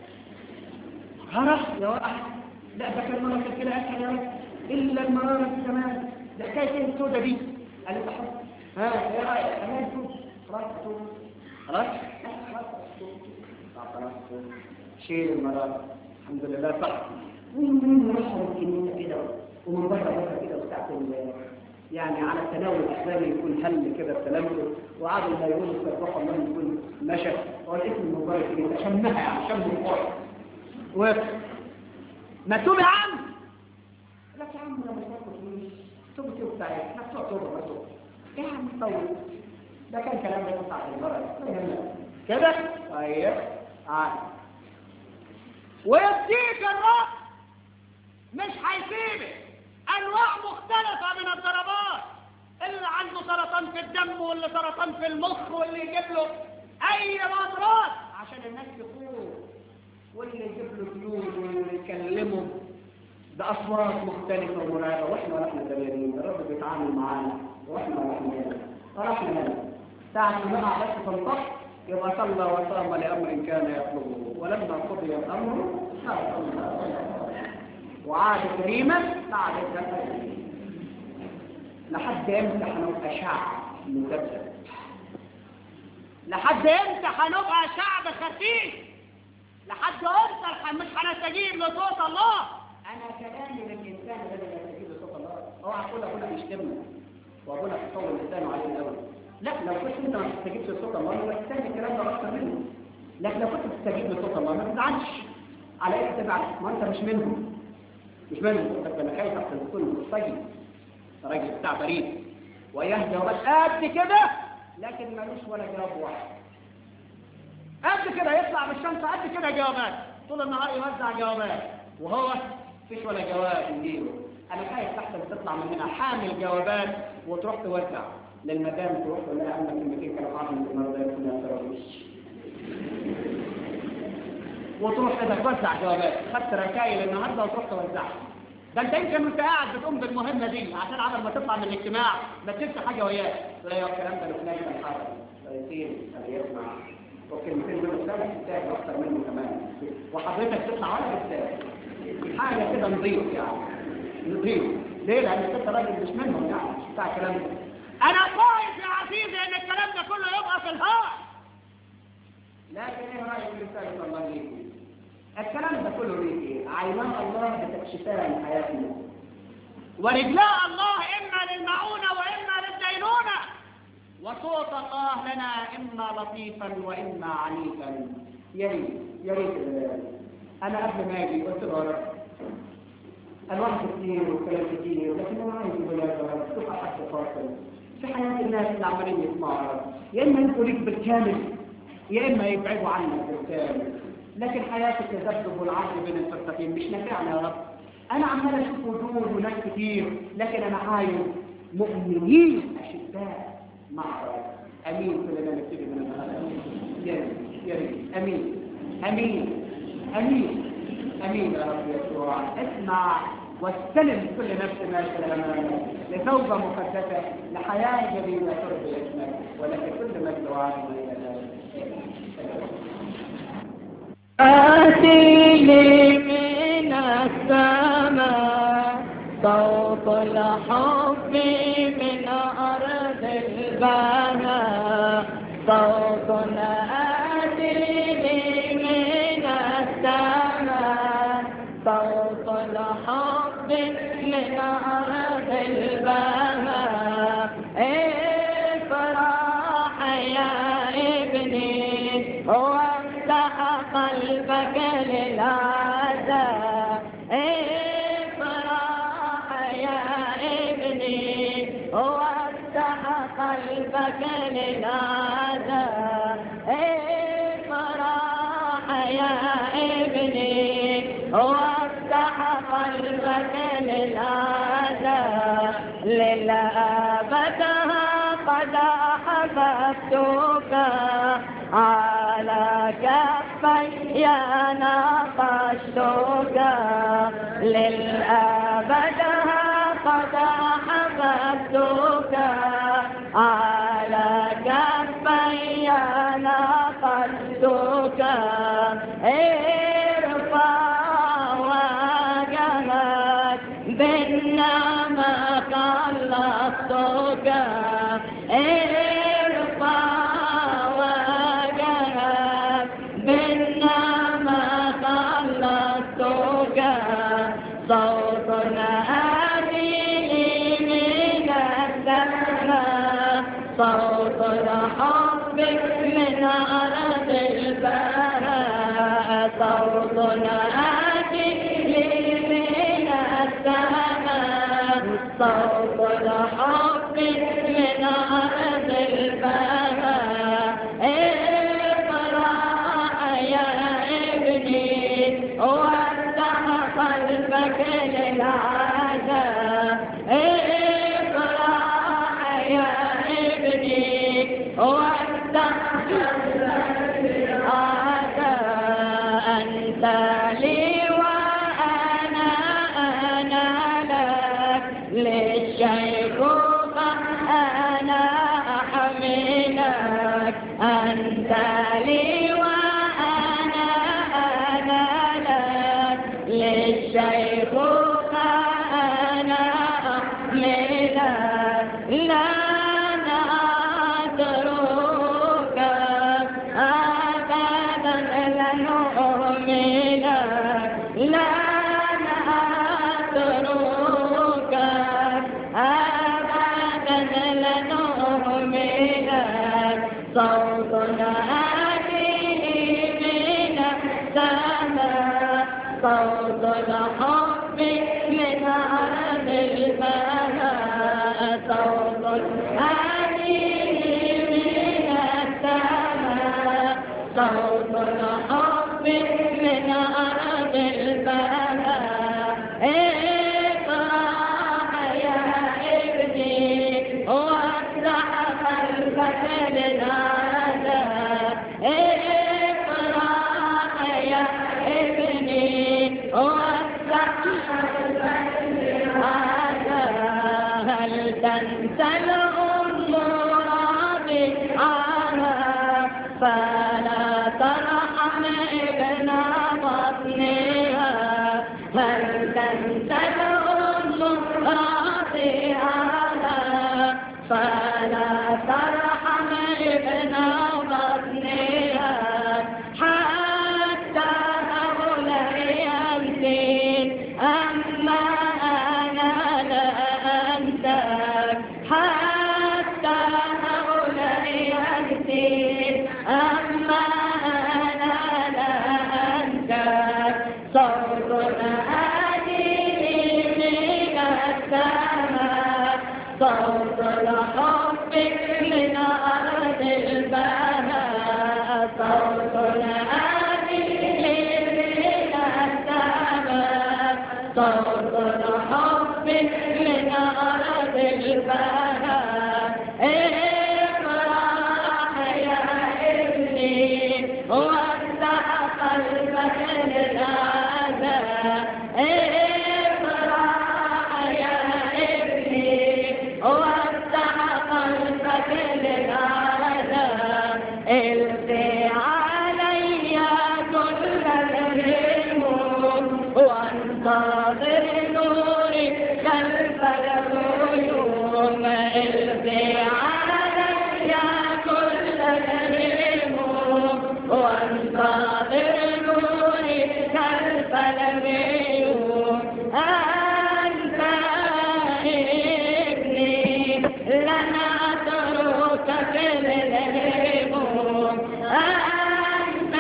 مرارة يا واحد لا ده كان مرة كده اسهل يا رب الا المرارة دي كمان ده حكايه ايه السودة دي قال لي تحط ها ايه رايك انا السود خلاص السود خلاص خلاص السود خلاص شيل المرارة الحمد لله صح نشرب كمية كده ومن بره بره كده وساعة يعني على التناول الإسلامي يكون هل كده بسلامته وعادل ما يقول استغفر الله يكون مشى والاسم المبارك كده شمها يعني شم القرى و ما توب يا عم لا يا عم انا مش باخد فلوس توب توب بتاعي احنا بتوع توبه ما توب يا عم طول ده كان كلام ده بتاع المرة لا يهمك كده طيب عادي ويديك الرب مش هيسيبك انواع مختلفة من الضربات اللي عنده سرطان في الدم واللي سرطان في المخ واللي يجيب له اي امراض عشان الناس تفوق واللي يجيب له فلوس واللي يكلمه باصوات مختلفة ومرعبة واحنا واحنا دليلين الرب بيتعامل معانا واحنا واحنا فرحنا هنا ساعة ما نقع بس في الضغط يبقى صلى وصام لامر كان يطلبه ولما قضي الامر وعاد كريما بعد الدفع لحد لحد امتى هنبقى شعب مذبذب لحد امتى هنبقى شعب خفيف لحد امتى مش هنستجيب لصوت الله انا كلامي للانسان الذي يستجيب لصوت الله اوعى تقول ابونا بيشتمنا وابونا تطول لسانه عليه الاول لا لو كنت انت ما بتستجيبش لصوت الله يبقى تستنى الكلام ده اكتر منه لكن لو كنت بتستجيب لصوت الله ما تزعلش على ايه تزعل ما انت مش منهم مش منهم بس انا خايف احسن تكون طيب راجل بتاع بريد ويهدى وبس قد كده لكن ملوش ولا جواب واحد قد كده يطلع بالشمس قد كده جوابات طول النهار يوزع جوابات وهو مفيش ولا جواب يجيله انا خايف تحت تطلع مننا حامل جوابات وتروح توزع للمدام تروح تقول لها عندك كلمتين كانوا عامل النهارده يكون ما وتروح كده توزع جوابات خدت رسائل النهارده وتروح توزعها ده انت يمكن وانت قاعد بتقوم بالمهمه دي عشان عمل ما تطلع من الاجتماع ما تنسى حاجه وياك لا الكلام ده لفلان كان حصل يصير يسمع وكلمتين دول الثالث بتاعي اكتر منه كمان وحضرتك تطلع ولا بتاعي حاجه كده نضيف يعني نضيف ليه لان انت راجل مش منهم يعني مش بتاع الكلام ده انا خايف يا عزيزي ان الكلام ده كله يبقى في الهواء لكن ايه رايك في رساله الله ليكم الكلام ده كله ليه ايه عيناء الله بتكشفان حياتنا ورجلاء الله اما للمعونه واما للدينونه وصوت الله لنا اما لطيفا واما عنيفا يا ريت يا ريت انا قبل ما اجي قلت له يا رب الواحد كتير وكلام كتير لكن انا عايز ولاد يا رب تبقى حد فاصل في حياه الناس اللي عمالين يسمعوا يا رب يا اما ينسوا ليك بالكامل يا اما يبعدوا عنك بالكامل لكن حياة التذبذب والعرض بين الفرقتين مش نافعنا يا رب انا عمال اشوف وجوه وناس كتير لكن انا عايز مؤمنين اشداء مع رب امين كلنا نبتدي من النهارده يا ريت يا ريت امين امين امين امين يا رب يسوع اسمع واستلم كل نفس ما امامك لتوبه مقدسه لحياه جديده ترضي اسمك ولك كل مجد وعظمه الى آتي لي من السماء صوت الحب من أرض البهاء صوت آتي لي من السماء صوت الحب من أرض البهاء افرح يا ابني وافتح قلبك للعزاء افرح يا ابني وافتح قلبك للعزاء افرح يا ابني وافتح قلبك للعزاء للأبدها قد أحببتك على كفي نقشتك للأبدها قد أحببتك على كفي نقشتك ارفع وجهك بالنعمة خلصتك ارفع وجهك بالنعمة خلصتك صوت آتي من السماء صوت الحب من أرض البراء صوت آتي من السماء صوت الحب من أرض البراء افرح يا ابني وافتح قلبك للعزاء افرح يا ابني وافتح قلبك للعزاء أنت لي وأنا أنا لك للشيخوخة أنا أحملك أنت لي وأنا أنا لك للشيخوخة أنا أحملك هاديه من السماء صوت الحب من أرض البلاء اقرأ يا ابني وافتح قلبك للعذاب اقرأ يا ابني وافتح قلبك للعذاب هل تنسى الأمور بها فلا ترحم ابن بطنها هل تنسى الأم راضيها فلا ترحم ابن بطنها حتى هؤلاء يمسين أما أنا لا أنساك حتى هؤلاء يمسين أما أنا لا أنساك صوت هادي من السماء صوت الحب من أرض البهاء صوت هادي من السماء صوت الحب من أرض البهاء اقرأ يا ابني وافتح قلبك للعذاب اقرأ يا ابني وافتح قلبك للعذاب القي علي كل الهموم وانتظر نوري خلف الغيوم القي علي كل الهموم وانتظر نوري خلف الغيوم أنت ابني لن أتركك للهموم أنت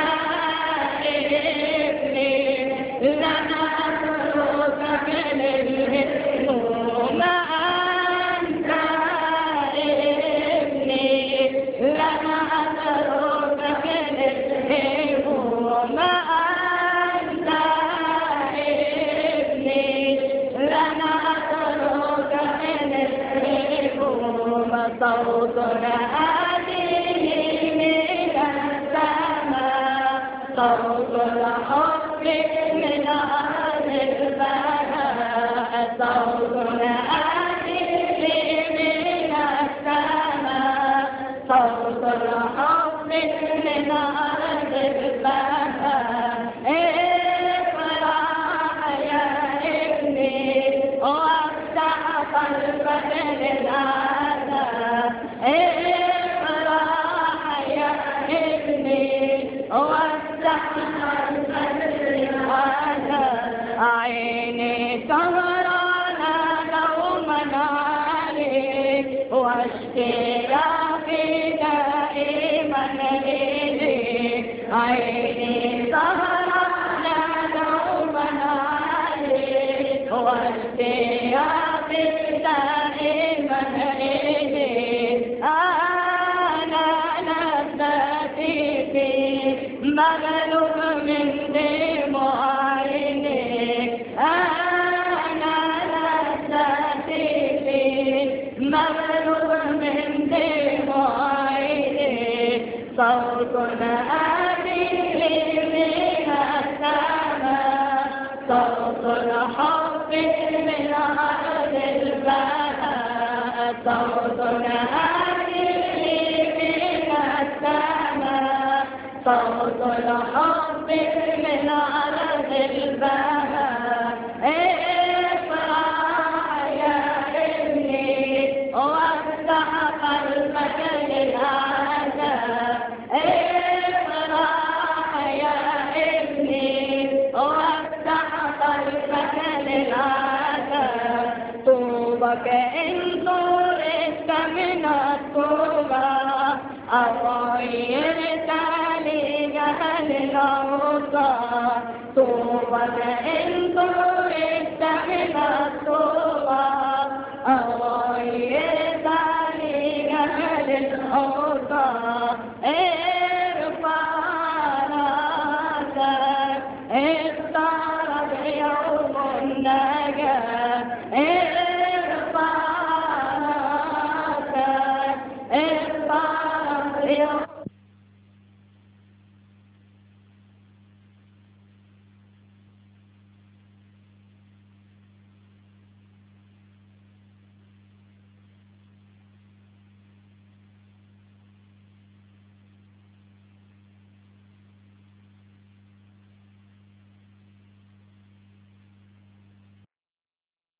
ابني لن أتركك للهموم أنت ابني لن أتركك للهموم أنت ابني لن أتركك للهموم صوت هاديه من السماء صوت الحب من أرض البهاء صوت هاديه من السماء صوت الحب من أرض البهاء اقرأ يا ابني وافتح قلبك للعذاب اقرأ يا ابني وافتح قلبك للعذاب عيني سهرانة دوما عليك واشتياقي دائما إليك عيني سهرانة دوما عليك واشتياقي دائما إليك أنا نفسي فيك مغلوب من دموع عينيك أنا نفسي فيك مغلوب من دموع عينيك صوت أبي من السماء صوت الحب من أرض البهاء صوت أبي من السماء صوت الحب من أرض البهاء اقرأ يا ابني وافتح قلبك للعذاب اقرأ يا ابني وافتح قلبك للعذاب طوبك إن طردت من الطوبى أو غيرت لجهل الأوصى طوبك إن طردت من الطوبى أو غيرت هو